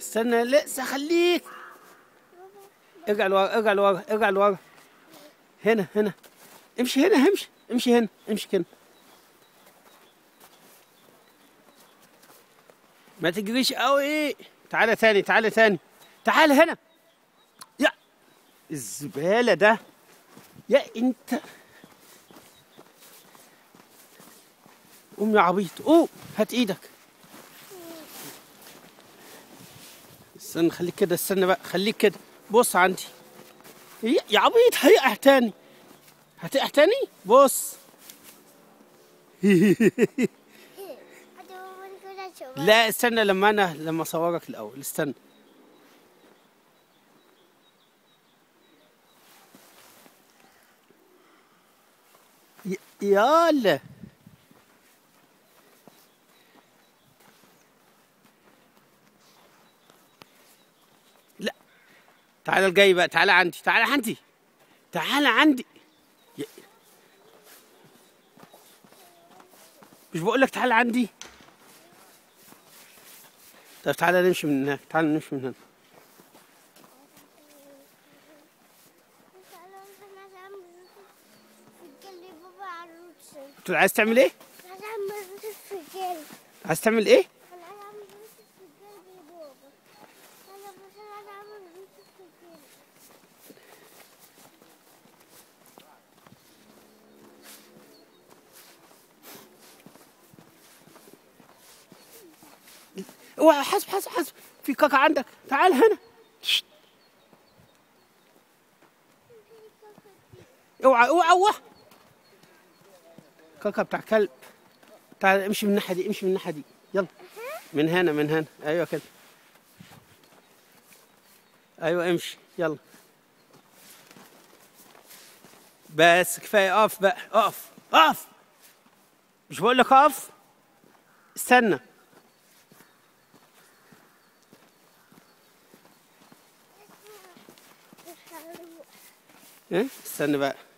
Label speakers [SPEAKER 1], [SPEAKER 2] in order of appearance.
[SPEAKER 1] استنى لسه خليك ارجع لورا ارجع لورا ارجع لورا هنا هنا امشي هنا امشي امشي هنا امشي كده ما تجريش قوي تعالى تاني تعالى تاني تعالى هنا يا الزبالة ده يا انت قوم يا عبيط قوم هات ايدك استنى خليك كده استنى بقى خليك كده بص عندي يا يا عبيط هيقع تاني هتقع تاني بص لا استنى لما انا لما اصورك الاول استنى ي- يالا لا تعال الجاي بقى تعال عندي تعال عندي تعال عندي ي- مش بقول لك تعال عندي طب تعالى نمشي من هناك تعالى نمشي من هنا قلت له عايز تعمل ايه؟ عايز تعمل ايه؟ اوعى حسب حسب حسب في كاكا عندك تعال هنا شت. اوعى اوعى اوعى كاكا بتاع كلب تعال امشي من الناحيه دي امشي من الناحيه دي يلا من هنا من هنا ايوه كده ايوه امشي يلا بس كفايه اقف بقى اقف اقف مش بقول لك اقف استنى ايه استنى بقى